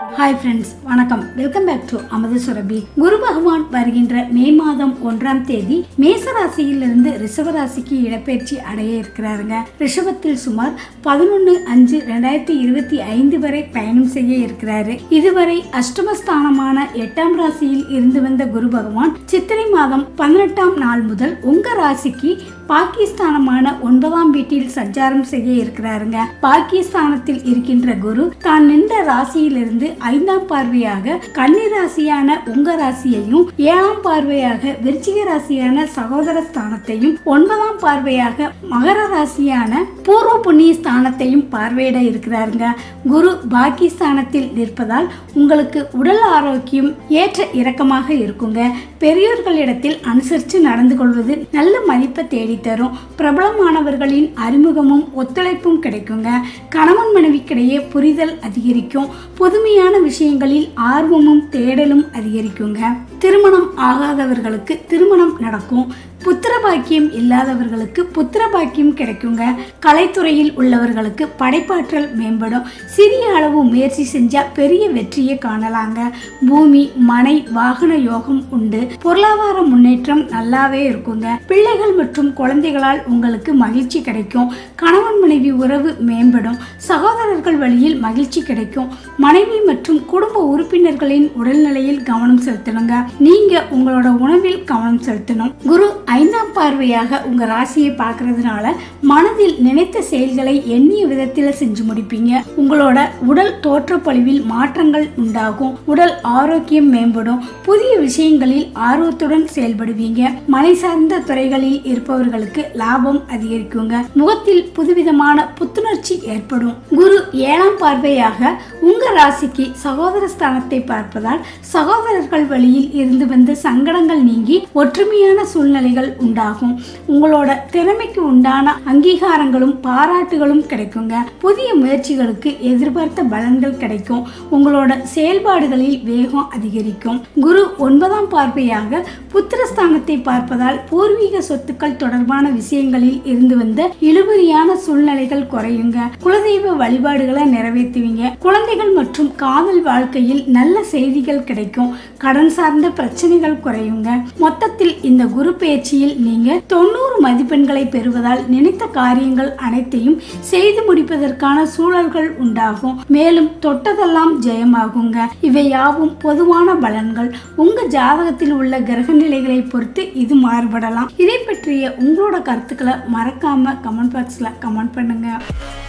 hi friends வணக்கம் welcome back to அமது சுரபி குரு பகவான் வருகின்ற மே மாதம் ஒன்றாம் தேதி மேச ராசியிலிருந்து ரிஷப ராசிக்கு இடப்பெயர்ச்சி அடைய இருக்கிறாருங்க ரிஷபத்தில் சுமார் பதினொன்று அஞ்சு ரெண்டாயிரத்தி இருபத்தி ஐந்து வரை பயணம் செய்ய இருக்கிறாரு இதுவரை அஷ்டமஸ்தானமான எட்டாம் ராசியில் இருந்து வந்த குரு பகவான் சித்திரை மாதம் பதினெட்டாம் நாள் முதல் உங்க ராசிக்கு பாகிஸ்தானமான ஒன்பதாம் வீட்டில் சஞ்சாரம் செய்ய இருக்கிறாருங்க பாகிஸ்தானத்தில் இருக்கின்ற குரு தான் நின்ற ராசியிலிருந்து ஐந்தாம் பார்வையாக கன்னி ராசியான உங்க ராசியையும் ஏழாம் பார்வையாக விருச்சிக ராசியான சகோதர ஸ்தானத்தையும் ஒன்பதாம் பார்வையாக மகர ராசியான பூர்வ புண்ணிய ஸ்தானத்தையும் பார்வையிட இருக்கிறாருங்க குரு பாகிஸ்தானத்தில் நிற்பதால் உங்களுக்கு உடல் ஆரோக்கியம் ஏற்ற இறக்கமாக இருக்குங்க பெரியோர்களிடத்தில் அனுசரித்து நடந்து கொள்வது நல்ல மதிப்பை தேடித்தரும் பிரபலமானவர்களின் அறிமுகமும் ஒத்துழைப்பும் கிடைக்குங்க கணவன் மனைவிக்கிடையே புரிதல் அதிகரிக்கும் புதுமையான விஷயங்களில் ஆர்வமும் தேடலும் அதிகரிக்குங்க திருமணம் ஆகாதவர்களுக்கு திருமணம் நடக்கும் புத்திர பாக்கியம் இல்லாதவர்களுக்கு புத்திர பாக்கியம் கிடைக்குங்க கலைத்துறையில் உள்ளவர்களுக்கு படைப்பாற்றல் மேம்படும் சிறிய அளவு முயற்சி செஞ்சா பெரிய வெற்றியை காணலாங்க பூமி மனை வாகன யோகம் உண்டு பொருளாதார முன்னேற்றம் நல்லாவே இருக்குங்க பிள்ளைகள் மற்றும் குழந்தைகளால் உங்களுக்கு மகிழ்ச்சி கிடைக்கும் கணவன் மனைவி உறவு மேம்படும் சகோதரர்கள் வழியில் மகிழ்ச்சி கிடைக்கும் மனைவி மற்றும் குடும்ப உறுப்பினர்களின் உடல்நிலையில் கவனம் செலுத்தணுங்க நீங்க உங்களோட உணவில் கவனம் செலுத்தணும் குரு ஐந்தாம் பார்வையாக உங்க ராசியை பார்க்கறதுனால மனதில் நினைத்த செயல்களை எண்ணிய விதத்தில் செஞ்சு முடிப்பீங்க உங்களோட உடல் தோற்றப்பொழிவில் மாற்றங்கள் உண்டாகும் உடல் ஆரோக்கியம் மேம்படும் புதிய விஷயங்களில் ஆர்வத்துடன் செயல்படுவீங்க மனை சார்ந்த துறைகளில் இருப்பவர்களுக்கு லாபம் அதிகரிக்குங்க முகத்தில் புதுவிதமான புத்துணர்ச்சி ஏற்படும் குரு ஏழாம் பார்வையாக உங்க ராசிக்கு சகோதர ஸ்தானத்தை பார்ப்பதால் சகோதரர்கள் வழியில் இருந்து வந்த சங்கடங்கள் நீங்கி ஒற்றுமையான சூழ்நிலைகள் உண்டாகும் உங்களோட திறமைக்கு உண்டான அங்கீகாரங்களும் பாராட்டுகளும் கிடைக்குங்க புதிய முயற்சிகளுக்கு எதிர்பார்த்த பலன்கள் கிடைக்கும் உங்களோட செயல்பாடுகளில் வேகம் அதிகரிக்கும் குரு ஒன்பதாம் பார்வையாக புத்திரஸ்தானத்தை பார்ப்பதால் பூர்வீக சொத்துக்கள் தொடர்பான விஷயங்களில் இருந்து வந்த இழுபறியான சூழ்நிலைகள் குறையுங்க குலதெய்வ வழிபாடுகளை நிறைவேற்றுவீங்க குழந்தைகள் மற்றும் காதல் வாழ்க்கையில் நல்ல செய்திகள் கிடைக்கும் கடன் சார்ந்த பிரச்சனைகள் குறையுங்க மொத்தத்தில் இந்த குரு பயிற்சியில் நீங்க தொண்ணூறு மதிப்பெண்களை பெறுவதால் நினைத்த காரியங்கள் அனைத்தையும் செய்து முடிப்பதற்கான சூழல்கள் உண்டாகும் மேலும் தொட்டதெல்லாம் ஜெயமாகுங்க இவை யாவும் பொதுவான பலன்கள் உங்க ஜாதகத்தில் உள்ள கிரக நிலைகளை பொறுத்து இது மாறுபடலாம் இதை பற்றிய உங்களோட கருத்துக்களை மறக்காம கமெண்ட் பாக்ஸ்ல கமெண்ட் பண்ணுங்க